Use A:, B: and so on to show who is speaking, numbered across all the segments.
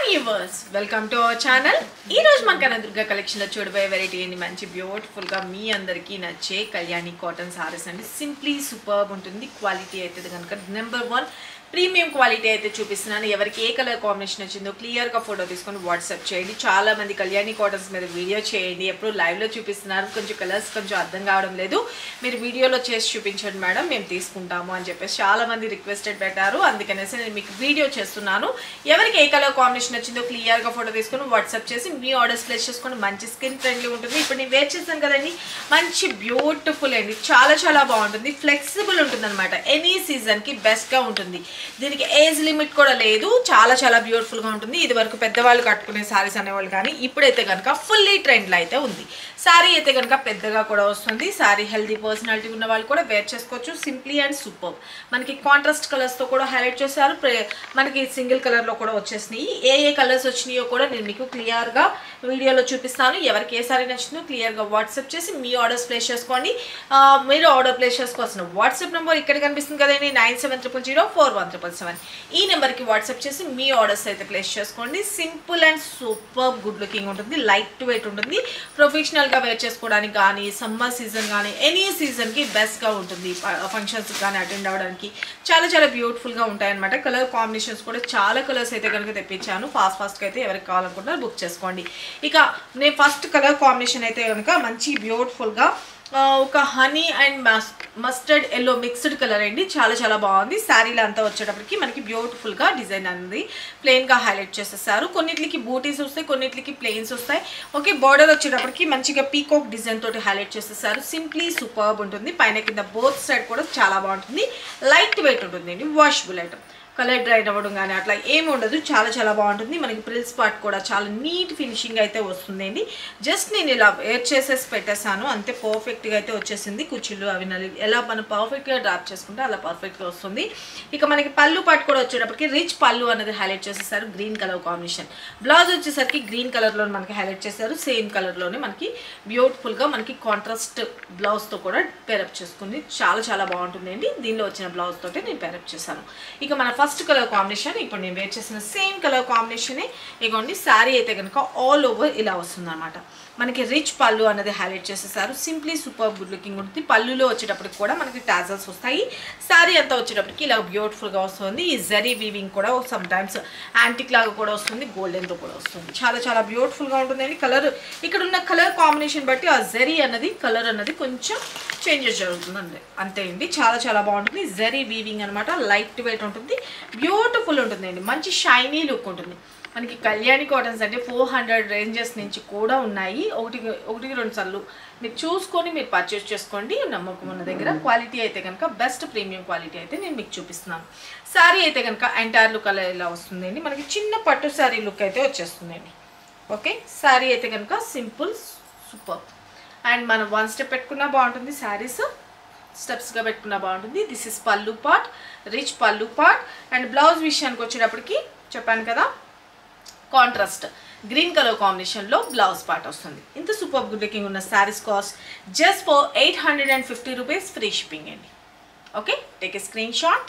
A: hi viewers welcome to our channel ఈ రోజు మన కనదుర్గ కలెక్షన్లో చూడబోయే వెరైటీ ఏంటి మంచి బ్యూటిఫుల్గా మీ అందరికీ నచ్చే కళ్యాణి కాటన్ సారీస్ అండి సింప్లీ సూపర్బ్ ఉంటుంది క్వాలిటీ అయితే కనుక నెంబర్ వన్ ప్రీమియం క్వాలిటీ అయితే చూపిస్తున్నాను ఎవరికి ఏ కలర్ కాంబినేషన్ వచ్చిందో క్లియర్గా ఫోటో తీసుకొని వాట్సాప్ చేయండి చాలా మంది కళ్యాణి కాటన్స్ మీద వీడియో చేయండి ఎప్పుడు లైవ్లో చూపిస్తున్నారు కొంచెం కలర్స్ కొంచెం అర్థం కావడం లేదు మీరు వీడియోలో చేసి చూపించండి మేడం మేము తీసుకుంటాము అని చెప్పేసి చాలా మంది రిక్వెస్టెడ్ పెట్టారు అందుకనేసి నేను మీకు వీడియో చేస్తున్నాను ఎవరికి ఏ కలర్ కాంబినేషన్ వచ్చిందో క్లియర్గా ఫోటో తీసుకొని వాట్సాప్ చేసి మీ ఆర్డర్స్ ప్లేస్ చేసుకొని మంచి స్కిన్ ఫ్రెండ్లీ ఉంటుంది ఇప్పుడు నేను వేర్ చేశాను కదండి మంచి బ్యూటిఫుల్ అండి చాలా చాలా బాగుంటుంది ఫ్లెక్సిబుల్ ఉంటుంది అనమాట ఎనీ సీజన్కి బెస్ట్గా ఉంటుంది దీనికి ఏజ్ లిమిట్ కూడా లేదు చాలా చాలా బ్యూటిఫుల్గా ఉంటుంది ఇది వరకు పెద్దవాళ్ళు కట్టుకునే సారీస్ అనేవాళ్ళు కానీ ఇప్పుడైతే కనుక ఫుల్లీ ట్రెండ్లో అయితే ఉంది సారీ అయితే కనుక పెద్దగా కూడా వస్తుంది సారీ హెల్దీ పర్సనాలిటీ ఉన్న వాళ్ళు కూడా వేర్ చేసుకోవచ్చు సింప్లీ అండ్ సూపర్ మనకి కాంట్రాస్ట్ కలర్స్తో కూడా హైలైట్ చేశారు ప్రే- మనకి సింగిల్ కలర్లో కూడా వచ్చేసినాయి ఏ ఏ కలర్స్ వచ్చినాయో కూడా నేను మీకు క్లియర్గా వీడియోలో చూపిస్తాను ఎవరికి ఏ సారీ నచ్చిందో క్లియర్గా వాట్సాప్ చేసి మీ ఆర్డర్స్ ప్లేస్ చేసుకోండి ఆ, మీరు ఆర్డర్ ప్లేస్ చేసుకోవాల్సిన వాట్సాప్ నెంబర్ ఇక్కడ కనిపిస్తుంది కదండి nine seven triple zero four one triple seven ఈ నెంబర్కి వాట్సాప్ చేసి మీ ఆర్డర్స్ అయితే ప్లేస్ చేసుకోండి simple and super good looking ఉంటుంది లైట్ వెయిట్ ఉంటుంది ప్రొఫెషనల్గా వేర్ చేసుకోవడానికి కానీ సమ్మర్ సీజన్ కానీ ఎనీ సీజన్కి బెస్ట్గా ఉంటుంది ఫంక్షన్స్ కానీ అటెండ్ అవ్వడానికి చాలా చాలా బ్యూటిఫుల్గా ఉంటాయన్నమాట కలర్ కాంబినేషన్స్ కూడా చాలా కలర్స్ అయితే కనుక తెప్పించాను ఫాస్ట్ ఫాస్ట్గా అయితే ఎవరికి కావాలనుకుంటారో బుక్ చేసుకోండి ఇక నేను ఫస్ట్ కలర్ కాంబినేషన్ అయితే కనుక మంచి బ్యూటిఫుల్గా ఆ, ఒక honey and mustard yellow mixed colour అండి చాలా చాలా బాగుంది శారీలో అంతా వచ్చేటప్పటికి మనకి బ్యూటిఫుల్గా డిజైన్ అనేది ప్లెయిన్గా హైలైట్ చేసేసారు కొన్నిట్లకి బూటీస్ వస్తాయి కొన్నిట్లకి ప్లెయిన్స్ వస్తాయి ఓకే బార్డర్ వచ్చేటప్పటికి మంచిగా పీకాక్ డిజైన్ తోటి హైలైట్ చేసేసారు సింప్లీ సూపర్బ్ ఉంటుంది పైన కింద బోత్ సైడ్ కూడా చాలా బాగుంటుంది లైట్ వెయిట్ ఉంటుందండి వాషబుల్ ఐటమ్ కలర్ డ్రైడ్ అవ్వడం కానీ అట్లా ఏమి ఉండదు చాలా చాలా బాగుంటుంది మనకి ప్రిల్స్ పార్ట్ కూడా చాలా నీట్ ఫినిషింగ్ అయితే వస్తుందండి జస్ట్ నేను ఇలా వేర్ చేసేసి పెట్టేశాను అంతే పర్ఫెక్ట్గా అయితే వచ్చేసింది కుర్చీలు అవి నలి ఎలా మనం పర్ఫెక్ట్గా డ్రాప్ చేసుకుంటే అలా పర్ఫెక్ట్గా వస్తుంది ఇక మనకి పళ్ళు పార్ట్ కూడా వచ్చేటప్పటికి రిచ్ పళ్ళు అనేది హైలైట్ చేసేసారు గ్రీన్ కలర్ కాంబినేషన్ బ్లౌజ్ వచ్చేసరికి గ్రీన్ కలర్లో మనకి హైలైట్ చేశారు సేమ్ కలర్లోనే మనకి బ్యూటిఫుల్గా మనకి కాంట్రాస్ట్ బ్లౌజ్తో కూడా పేరప్ చేసుకుంది చాలా చాలా బాగుంటుందండి దీనిలో వచ్చిన బ్లౌజ్ తోటి నేను పేరప్ చేశాను ఇక మన ఫస్ట్ కలర్ కాంబినేషన్ ఇప్పుడు నేను వేర్ చేసిన సేమ్ కలర్ కాంబినేషనే ఇగోండి శారీ అయితే కనుక ఆల్ ఓవర్ ఇలా వస్తుందన్నమాట మనకి రిచ్ పళ్ళు అనేది హైలైట్ చేసేసారు సింప్లీ సూపర్ గుడ్ లుకింగ్ ఉంటుంది పళ్ళులో వచ్చేటప్పటికి కూడా మనకి టాజల్స్ వస్తాయి శారీ అంతా వచ్చేటప్పటికి ఇలా బ్యూటిఫుల్గా వస్తుంది ఈ జరీ వీవింగ్ కూడా సమ్ టైమ్స్ యాంటిక్ లాగా కూడా వస్తుంది గోల్డెన్తో కూడా వస్తుంది చాలా చాలా బ్యూటిఫుల్గా ఉంటుందండి కలర్ ఇక్కడ ఉన్న కలర్ కాంబినేషన్ బట్టి ఆ జరీ అన్నది కలర్ అన్నది కొంచెం చేంజెస్ జరుగుతుందండి అంతే అండి చాలా చాలా బాగుంటుంది జరీ వీవింగ్ అనమాట లైట్ వెయిట్ ఉంటుంది బ్యూటిఫుల్ ఉంటుందండి మంచి షైనీ లుక్ ఉంటుంది మనకి కళ్యాణి కాటన్స్ అంటే ఫోర్ హండ్రెడ్ రేంజెస్ నుంచి కూడా ఉన్నాయి ఒకటి ఒకటికి రెండు సార్లు మీరు చూసుకొని మీరు పర్చేస్ చేసుకోండి నమ్మకం ఉన్న దగ్గర క్వాలిటీ అయితే కనుక బెస్ట్ ప్రీమియం క్వాలిటీ అయితే నేను మీకు చూపిస్తున్నాను శారీ అయితే కనుక ఎంటైర్ లుక్ అలా ఇలా వస్తుందండి మనకి చిన్న పట్టు శారీ లుక్ అయితే వచ్చేస్తుందండి ఓకే శారీ అయితే కనుక సింపుల్ సూపర్ అండ్ మనం వన్ స్టెప్ పెట్టుకున్నా బాగుంటుంది శారీస్ స్టెప్స్గా పెట్టుకున్నా బాగుంటుంది this is pallu part rich pallu part and blouse విషయానికి వచ్చేటప్పటికి చెప్పాను కదా కాంట్రాస్ట్ గ్రీన్ కలర్ కాంబినేషన్లో బ్లౌజ్ పార్ట్ వస్తుంది ఇంత సూపర్ గుడ్ లుకింగ్ ఉన్న saris cost just for eight hundred and fifty rupees free shipping అండి okay take a screen shot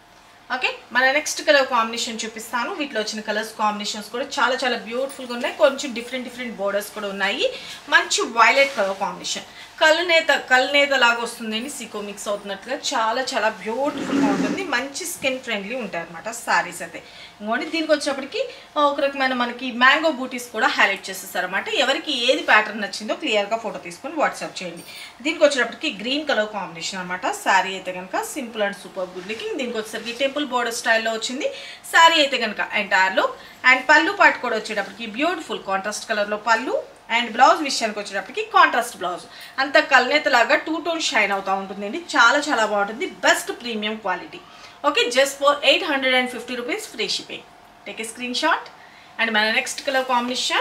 A: okay మన నెక్స్ట్ కలర్ కాంబినేషన్ చూపిస్తాను వీటిలో వచ్చిన కలర్స్ కాంబినేషన్స్ కూడా చాలా చాలా బ్యూటిఫుల్గా ఉన్నాయి కొంచెం డిఫరెంట్ డిఫరెంట్ బోర్డర్స్ కూడా ఉన్నాయి మంచి వైలెట్ కలర్ కాంబినేషన్ కళ్ళనేత కళ్ళనేత లాగా వస్తుందండి సికో మిక్స్ అవుతున్నట్టుగా చాలా చాలా బ్యూటిఫుల్గా ఉంటుంది మంచి స్కిన్ ఫ్రెండ్లీ ఉంటాయి అనమాట శారీస్ అయితే ఇంకోండి దీనికి వచ్చేటప్పటికి ఆ, ఒక రకమైన మనకి మ్యాంగో బూటీస్ కూడా హైలైట్ చేసేస్తారు అనమాట ఎవరికి ఏది ప్యాటర్న్ నచ్చిందో క్లియర్గా ఫోటో తీసుకొని వాట్సాప్ చేయండి దీనికి వచ్చేటప్పటికి గ్రీన్ కలర్ కాంబినేషన్ అనమాట శారీ అయితే కనుక simple and super good looking దీనికి వచ్చేసరికి టెంపుల్ బోర్డర్ స్టైల్లో వచ్చింది శారీ అయితే కనుక ఎంటైర్ లుక్ అండ్ పళ్ళు పాటు కూడా వచ్చేటప్పటికి బ్యూటిఫుల్ కాంట్రాస్ట్ కలర్లో పళ్ళు అండ్ బ్లౌజ్ విషయానికి వచ్చేటప్పటికి కాంట్రాస్ట్ బ్లౌజ్ అంత కల్నేతలాగా టూ టోన్ షైన్ అవుతూ ఉంటుందండి చాలా చాలా బాగుంటుంది best premium quality okay just for eight hundred and fifty rupees free shipping take a screen shot and మన next colour combination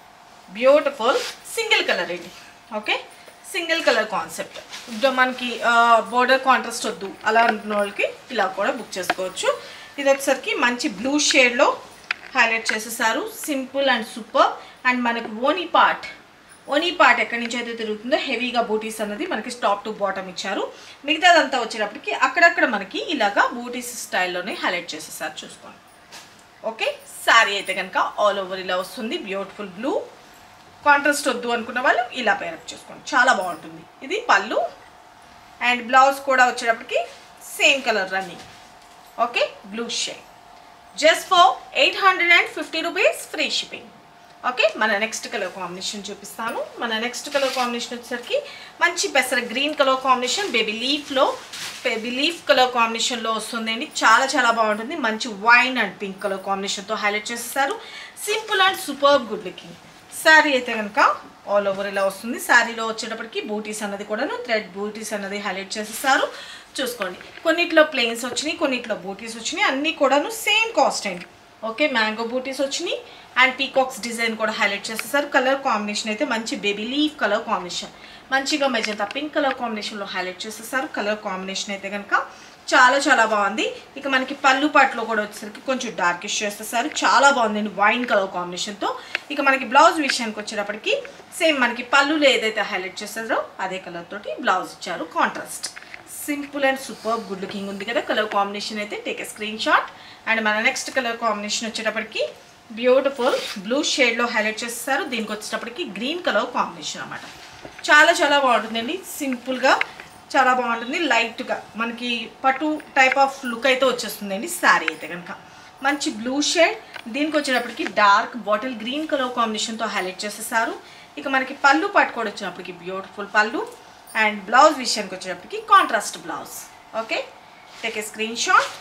A: beautiful single colour ఇది ఓకే సింగిల్ కలర్ కాన్సెప్ట్ ఇప్పుడు మనకి border contrast వద్దు అలా అనుకున్న వాళ్ళకి ఇలా కూడా బుక్ చేసుకోవచ్చు ఇది వచ్చేసరికి మంచి బ్లూ షేడ్లో హైలైట్ చేసేసారు సింపుల్ అండ్ సూపర్ అండ్ మనకి ఓనీ పార్ట్ ఓనీ పార్ట్ ఎక్కడి నుంచి అయితే తిరుగుతుందో హెవీగా బూటీస్ అన్నది మనకి టాప్ టు బాటమ్ ఇచ్చారు మిగతాదంతా వచ్చేటప్పటికి అక్కడక్కడ మనకి ఇలాగా బూటీస్ స్టైల్లోనే హైలైట్ చేసేసారు చూసుకోండి ఓకే శారీ శారీ అయితే కనుక ఆల్ ఓవర్ ఇలా వస్తుంది బ్యూటిఫుల్ బ్లూ కాంట్రాస్ట్ వద్దు అనుకున్న వాళ్ళు ఇలా పేరప్ చేసుకోండి చాలా బాగుంటుంది ఇది పళ్ళు అండ్ బ్లౌజ్ కూడా వచ్చేటప్పటికి same colour running okay blue shade just for eight hundred and fifty rupees free shipping okay మన నెక్స్ట్ కలర్ కాంబినేషన్ చూపిస్తాను మన నెక్స్ట్ కలర్ కాంబినేషన్ వచ్చేసరికి మంచి పెసర గ్రీన్ కలర్ కాంబినేషన్ బేబీ లీఫ్లో బేబీ లీఫ్ కలర్ కాంబినేషన్లో వస్తుందండి చాలా చాలా బాగుంటుంది మంచి వైన్ అండ్ పింక్ కలర్ కాంబినేషన్తో హైలైట్ చేస్తారు simple and super good looking sari అయితే కనుక ఆల్ ఓవర్ ఇలా వస్తుంది శారీలో వచ్చేటప్పటికి బూటీస్ అన్నది కూడాను థ్రెడ్ బూటీస్ అన్నది హైలైట్ చేసేస్తారు చూసుకోండి కొన్నిట్లో ప్లెయిన్స్ వచ్చినాయి కొన్నిట్లో బూటీస్ వచ్చినాయి అన్నీ కూడాను సేమ్ కాస్ట్ అండి ఓకే మ్యాంగో బూటీస్ వచ్చినాయి అండ్ పీకాక్స్ డిజైన్ కూడా హైలైట్ చేసేసారు కలర్ కాంబినేషన్ అయితే మంచి బేబీ లీఫ్ కలర్ కాంబినేషన్ మంచిగా మెజంతా పింక్ కలర్ కాంబినేషన్లో హైలైట్ చేసేసారు కలర్ కాంబినేషన్ అయితే కనుక చాలా చాలా బాగుంది ఇక మనకి పళ్ళు పాటలో కూడా వచ్చేసరికి కొంచెం డార్కిష్ చేసేసారు చాలా బాగుందండి వైన్ కలర్ కాంబినేషన్తో ఇక మనకి బ్లౌజ్ విషయానికి వచ్చేటప్పటికి సేమ్ మనకి పళ్ళులో ఏదైతే హైలైట్ చేస్తారో అదే కలర్ తోటి బ్లౌజ్ ఇచ్చారు contrast simple and super good looking ఉంది కదా కలర్ కాంబినేషన్ అయితే take a screen shot and మన నెక్స్ట్ కలర్ కాంబినేషన్ వచ్చేటప్పటికి బ్యూటిఫుల్ బ్లూ షేడ్లో హైలైట్ చేస్తారు దీనికి వచ్చేటప్పటికి గ్రీన్ కలర్ కాంబినేషన్ అనమాట చాలా చాలా బాగుంటుందండి సింపుల్గా చాలా బాగుంటుంది లైట్గా మనకి పట్టు టైప్ ఆఫ్ లుక్ అయితే వచ్చేస్తుందండి శారీ అయితే కనుక మంచి బ్లూ షేడ్ దీనికి వచ్చేటప్పటికి డార్క్ బాటిల్ గ్రీన్ కలర్ కాంబినేషన్తో హైలైట్ చేసేసారు ఇక మనకి పళ్ళు పట్టు కూడా వచ్చినప్పటికి బ్యూటిఫుల్ పళ్ళు అండ్ బ్లౌజ్ విషయానికి వచ్చేటప్పటికి contrast blouse okay take a screen shot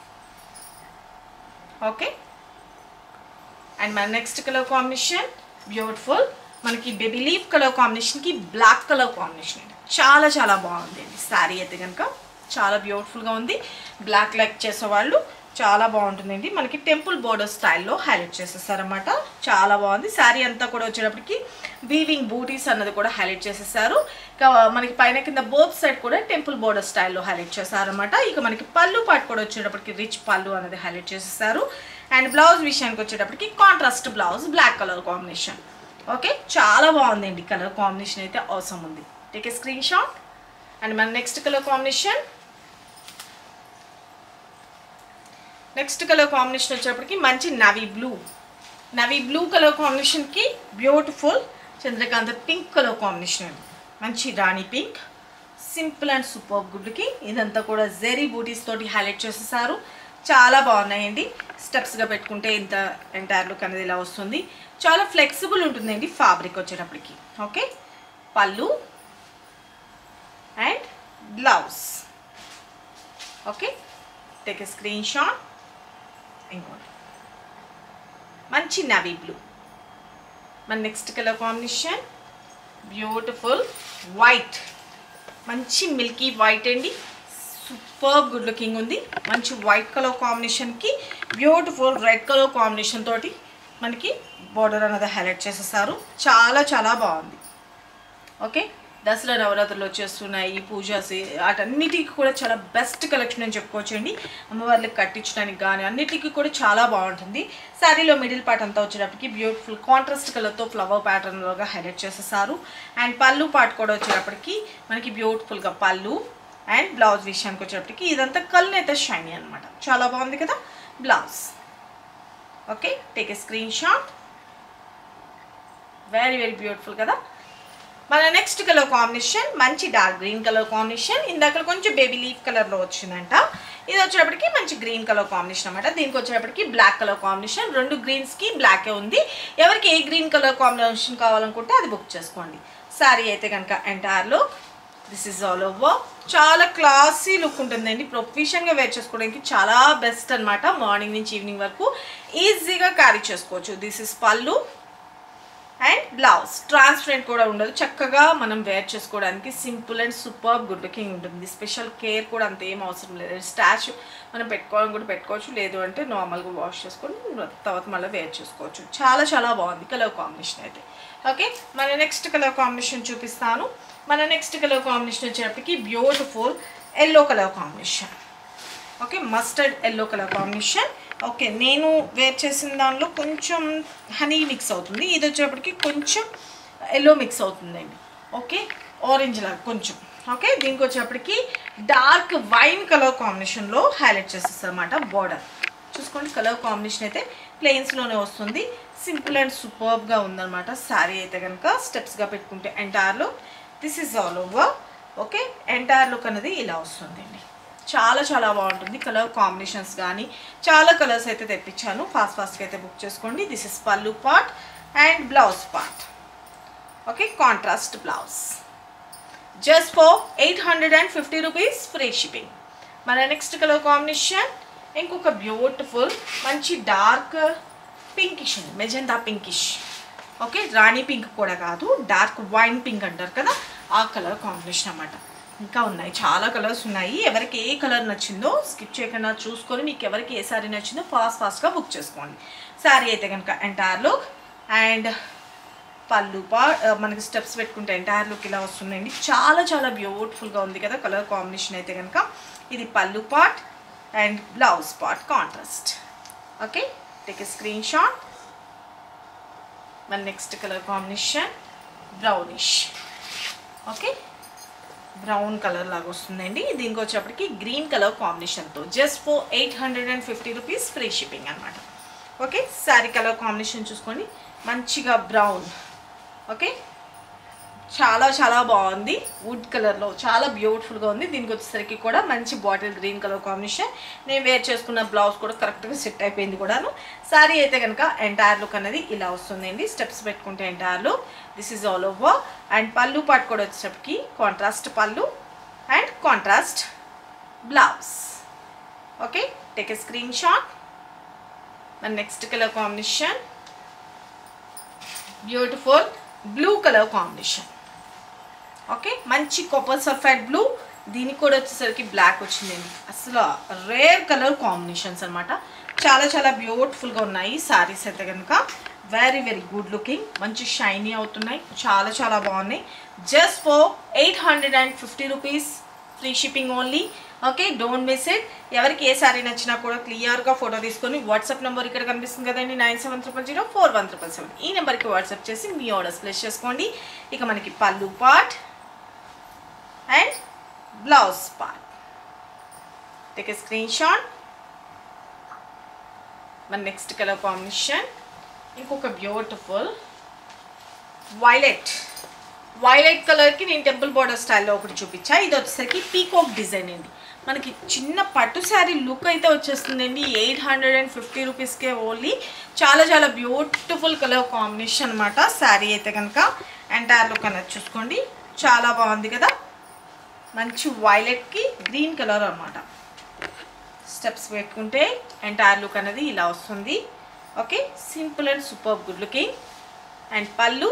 A: okay and మన నెక్స్ట్ కలర్ కాంబినేషన్ బ్యూటిఫుల్ మనకి బేబీ లీఫ్ కలర్ కాంబినేషన్కి బ్లాక్ కలర్ కాంబినేషన్ అండి చాలా చాలా బాగుంది అండి శారీ అయితే కనుక చాలా బ్యూటిఫుల్గా ఉంది బ్లాక్ లైక్ చేసేవాళ్ళు చాలా బాగుంటుందండి మనకి టెంపుల్ బోర్డర్ స్టైల్లో హైలైట్ చేసేసారనమాట చాలా బాగుంది శారీ అంతా కూడా వచ్చేటప్పటికి వీవింగ్ బూటీస్ అన్నది కూడా హైలైట్ చేసేసారు ఇక మనకి పైన కింద బోత్ సైడ్ కూడా టెంపుల్ బోర్డర్ స్టైల్లో హైలైట్ చేశారనమాట ఇక మనకి పళ్ళు పాటు కూడా వచ్చేటప్పటికి రిచ్ పళ్ళు అనేది హైలైట్ చేసేసారు అండ్ బ్లౌజ్ విషయానికి వచ్చేటప్పటికి contrast blouse black colour combination okay చాలా బాగుందండి కలర్ కాంబినేషన్ అయితే అవసరం ఉంది take a screen shot and మన next colour combination next colour combination వచ్చేటప్పటికి మంచి navy blue navy blue colour కాంబినేషన్కి బ్యూటిఫుల్ చంద్రకాంత పింక్ కలర్ కాంబినేషన్ అండి మంచి రాణి పింక్ సింపుల్ అండ్ సూపర్ గుడ్కి ఇదంతా కూడా జెరీ బూటీస్ తోటి హైలైట్ చేసేసారు చాలా బాగున్నాయండి స్టెప్స్గా పెట్టుకుంటే ఇంత ఎంటైర్ లుక్ అనేది ఇలా వస్తుంది చాలా ఫ్లెక్సిబుల్ ఉంటుందండి ఫ్యాబ్రిక్ వచ్చేటప్పటికి okay pallu and blouse okay take a screen shot ఇంకోటి మంచి నవీ బ్లూ మన next colour combination beautiful white మంచి మిల్కీ వైట్ అండి సూపర్ గుడ్ లుకింగ్ ఉంది మంచి వైట్ కలర్ కాంబినేషన్కి బ్యూటిఫుల్ రెడ్ కలర్ కాంబినేషన్ తోటి మనకి బార్డర్ అనేది హైలైట్ చేసేసారు చాలా చాలా బాగుంది ఓకే దసరా నవరాత్రులు వచ్చేస్తున్నాయి పూజాస్ వాటన్నిటికీ కూడా చాలా బెస్ట్ కలెక్షన్ అని చెప్పుకోవచ్చండి అమ్మవార్లకు కట్టించడానికి కానీ అన్నిటికీ కూడా చాలా బాగుంటుంది శారీలో మిడిల్ పార్ట్ అంతా వచ్చేటప్పటికి బ్యూటిఫుల్ కాంట్రాస్ట్ కలర్తో ఫ్లవర్ ప్యాటర్న్లోగా హైలైట్ చేసేసారు అండ్ పళ్ళు పార్ట్ కూడా వచ్చేటప్పటికి మనకి బ్యూటిఫుల్గా పళ్ళు అండ్ బ్లౌజ్ విషయానికి వచ్చేటప్పటికి ఇదంతా కళ్ళు అయితే షైనీ అనమాట చాలా బాగుంది కదా blouse okay take a screen shot very very beautiful కదా మన నెక్స్ట్ కలర్ కాంబినేషన్ మంచి డార్క్ గ్రీన్ కలర్ కాంబినేషన్ ఇందాక కొంచెం బేబీ లీఫ్ కలర్లో వచ్చిందంట ఇది వచ్చేటప్పటికి మంచి గ్రీన్ కలర్ కాంబినేషన్ అనమాట దీనికి వచ్చేటప్పటికి బ్లాక్ కలర్ కాంబినేషన్ రెండు గ్రీన్స్కి బ్లాకే ఉంది ఎవరికి ఏ గ్రీన్ కలర్ కాంబినేషన్ కావాలనుకుంటే అది బుక్ చేసుకోండి శారీ అయితే కనుక ఎంటైర్లో దిస్ ఇస్ ఆల్ ఓవర్ చాలా క్లాసీ లుక్ ఉంటుందండి ప్రొఫెషన్గా వేర్ చేసుకోవడానికి చాలా బెస్ట్ అనమాట మార్నింగ్ నుంచి ఈవినింగ్ వరకు ఈజీగా క్యారీ చేసుకోవచ్చు this is pallu and blouse transparent కూడా ఉండదు చక్కగా మనం వేర్ చేసుకోవడానికి simple and super good looking ఉంటుంది స్పెషల్ కేర్ కూడా అంత ఏం అవసరం లేదు స్టాచ్యూ మనం పెట్టుకోవాలని కూడా పెట్టుకోవచ్చు లేదు అంటే నార్మల్గా వాష్ చేసుకొని తర్వాత మళ్ళీ వేర్ చేసుకోవచ్చు చాలా చాలా బాగుంది కలర్ కాంబినేషన్ అయితే ఓకే మన నెక్స్ట్ కలర్ కాంబినేషన్ చూపిస్తాను మన నెక్స్ట్ కలర్ కాంబినేషన్ వచ్చేటప్పటికి beautiful yellow colour combination okay mustard yellow colour combination okay నేను వేర్ చేసిన దానిలో కొంచెం హనీ మిక్స్ అవుతుంది ఇది వచ్చేటప్పటికి కొంచెం ఎల్లో మిక్స్ అవుతుందండి ఓకే ఆరెంజ్ లాగా కొంచెం ఓకే దీనికి వచ్చేటప్పటికి డార్క్ వైన్ కలర్ కాంబినేషన్లో హైలైట్ చేసేస్తారు అనమాట బార్డర్ చూసుకోండి కలర్ కాంబినేషన్ అయితే ప్లెయిన్స్లోనే వస్తుంది సింపుల్ అండ్ సూపర్బ్గా ఉందన్నమాట శారీ అయితే కనుక స్టెప్స్గా పెట్టుకుంటే entire look this is all over okay entire look అనేది ఇలా వస్తుందండి చాలా చాలా బాగుంటుంది కలర్ కాంబినేషన్స్ కానీ చాలా కలర్స్ అయితే తెప్పించాను ఫాస్ట్ ఫాస్ట్గా అయితే బుక్ చేసుకోండి this is pallu part and blouse part okay contrast blouse just for eight hundred and fifty rupees free shipping మన నెక్స్ట్ కలర్ కాంబినేషన్ ఇంకొక బ్యూటిఫుల్ మంచి డార్క్ పింకిష్ ఉంది మెజెండా పింకిష్ ఓకే రాణి పింక్ కూడా కాదు డార్క్ వైన్ పింక్ అంటారు కదా ఆ కలర్ కాంబినేషన్ అన్నమాట ఇంకా ఉన్నాయి చాలా కలర్స్ ఉన్నాయి ఎవరికి ఏ కలర్ నచ్చిందో స్కిప్ చేయకుండా చూసుకొని మీకు ఎవరికి ఏ సారీ నచ్చిందో ఫాస్ట్ ఫాస్ట్గా బుక్ చేసుకోండి శారీ అయితే కనుక ఎంటైర్ లుక్ అండ్ పళ్ళు పా మనకి స్టెప్స్ పెట్టుకుంటే ఎంటైర్ లుక్ ఇలా వస్తుందండి చాలా చాలా బ్యూటిఫుల్గా ఉంది కదా కలర్ కాంబినేషన్ అయితే కనుక ఇది pallu part and blouse part contrast okay take a screen shot మన next colour combination brownish okay brown colour లాగా వస్తుందండి దీనికి వచ్చేప్పటికి గ్రీన్ కలర్ కాంబినేషన్తో just for eight hundred and fifty rupees free shipping అనమాట ఓకే శారీ కలర్ కాంబినేషన్ చూసుకోండి మంచిగా brown okay చాలా చాలా బాగుంది వుడ్ కలర్లో చాలా బ్యూటిఫుల్గా ఉంది దీనికి వచ్చేసరికి కూడా మంచి బాటిల్ గ్రీన్ కలర్ కాంబినేషన్ నేను వేర్ చేసుకున్న బ్లౌజ్ కూడా కరెక్ట్గా సెట్ అయిపోయింది కూడాను శారీ అయితే కనుక ఎంటైర్ లుక్ అనేది ఇలా వస్తుందండి స్టెప్స్ పెట్టుకుంటే entire look this is all over and pallu పాటు కూడా వచ్చేటప్పటికి contrast pallu and contrast blouse okay take a screen shot మన next colour combination beautiful blue colour combination okay మంచి కొప్పర్ సల్ఫైడ్ బ్లూ దీనికి కూడా వచ్చేసరికి బ్లాక్ వచ్చిందండి అసలు రేర్ కలర్ కాంబినేషన్స్ అనమాట చాలా చాలా బ్యూటిఫుల్గా ఉన్నాయి సారీస్ అయితే కనుక వెరీ వెరీ గుడ్ లుకింగ్ మంచి షైనీ అవుతున్నాయి చాలా చాలా బాగున్నాయి just for eight hundred and fifty rupees free shipping only okay don't miss it ఎవరికి ఏ సారీ నచ్చినా కూడా క్లియర్గా ఫోటో తీసుకొని వాట్సాప్ నెంబర్ ఇక్కడ కనిపిస్తుంది కదండి nine seven triple zero four one triple seven ఈ నెంబర్కి వాట్సాప్ చేసి మీ ఆర్డర్స్ ప్లేస్ చేసుకోండి ఇక మనకి pallu part and blouse part take a screen shot మన నెక్స్ట్ కలర్ కాంబినేషన్ ఇంకొక బ్యూటిఫుల్ వైలెట్ వైలెట్ కలర్కి నేను టెంపుల్ బార్డర్ స్టైల్లో ఒకటి చూపించా ఇది వచ్చేసరికి పీకాక్ డిజైన్ అండి మనకి చిన్న పట్టు శారీ లుక్ అయితే వచ్చేస్తుందండి ఎయిట్ హండ్రెడ్ అండ్ ఫిఫ్టీ రూపీస్కే ఓన్లీ చాలా చాలా బ్యూటిఫుల్ కలర్ కాంబినేషన్ అనమాట శారీ అయితే కనుక ఎంటైర్ లుక్ అనేది చూసుకోండి చాలా బాగుంది కదా మంచి వైలెట్కి గ్రీన్ కలర్ అనమాట స్టెప్స్ పెట్టుకుంటే ఎంటైర్ లుక్ అనేది ఇలా వస్తుంది okay simple and super good looking and pallu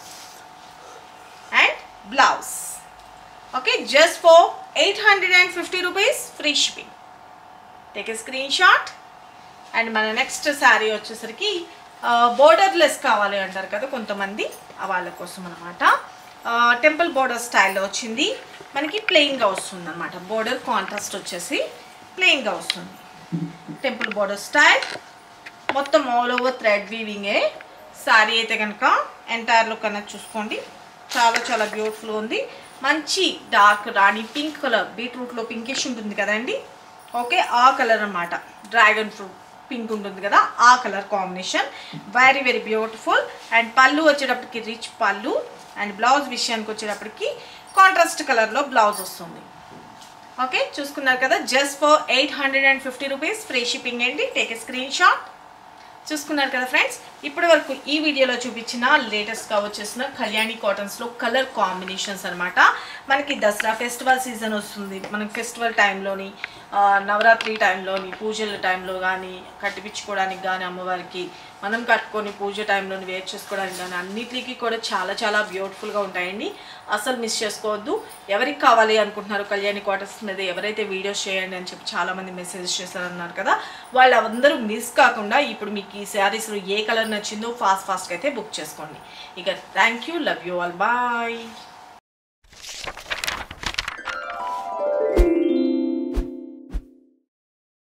A: and blouse okay just for eight hundred and fifty rupees free shipping take a screen shot and మన నెక్స్ట్ శారీ వచ్చేసరికి బోర్డర్లెస్ కావాలి అంటారు కదా కొంతమంది ఆ వాళ్ళ కోసం అనమాట టెంపుల్ బోర్డర్ స్టైల్లో వచ్చింది మనకి ప్లెయిన్గా వస్తుంది అనమాట బోర్డర్ కాంట్రాస్ట్ వచ్చేసి ప్లెయిన్గా వస్తుంది టెంపుల్ బోర్డర్ స్టైల్ మొత్తం ఆల్ ఓవర్ థ్రెడ్ వీవింగే శారీ అయితే కనుక ఎంటైర్ లుక్ అనేది చూసుకోండి చాలా చాలా బ్యూటిఫుల్ ఉంది మంచి డార్క్ రాణి పింక్ కలర్ బీట్రూట్లో పింకిష్ ఉంటుంది కదండి ఓకే ఆ కలర్ అన్నమాట డ్రాగన్ ఫ్రూట్ పింక్ ఉంటుంది కదా ఆ colour combination very very beautiful and pallu వచ్చేటప్పటికి రిచ్ పళ్ళు అండ్ బ్లౌజ్ విషయానికి వచ్చేటప్పటికి కాంట్రాస్ట్ కలర్లో బ్లౌజ్ వస్తుంది ఓకే చూసుకున్నారు కదా just for eight hundred and fifty rupees free shipping అండి టేక్ ఎ స్క్రీన్ షాట్ చూసుకున్నారు కదా ఫ్రెండ్స్ ఇప్పటి వరకు ఈ వీడియోలో చూపించిన లేటెస్ట్గా వచ్చేసిన కళ్యాణి కాటన్స్లో కలర్ కాంబినేషన్స్ అనమాట మనకి దసరా ఫెస్టివల్ సీజన్ వస్తుంది మనకి ఫెస్టివల్ టైంలోని నవరాత్రి టైంలోని పూజల టైంలో కానీ కట్టిపించుకోవడానికి కానీ అమ్మవారికి మనం కట్టుకొని పూజ టైంలోని వేర్ చేసుకోవడానికి కానీ అన్నిటికీ కూడా చాలా చాలా బ్యూటిఫుల్గా ఉంటాయండి అసలు మిస్ చేసుకోవద్దు ఎవరికి కావాలి అనుకుంటున్నారు కళ్యాణి క్వార్టర్స్ మీద ఎవరైతే వీడియోస్ చేయండి అని చెప్పి చాలామంది మెసేజ్ చేశారన్నారు కదా వాళ్ళందరూ మిస్ కాకుండా ఇప్పుడు మీకు ఈ శారీస్లో ఏ కలర్ నచ్చిందో ఫాస్ట్ ఫాస్ట్గా అయితే బుక్ చేసుకోండి ఇక thank you love you all bye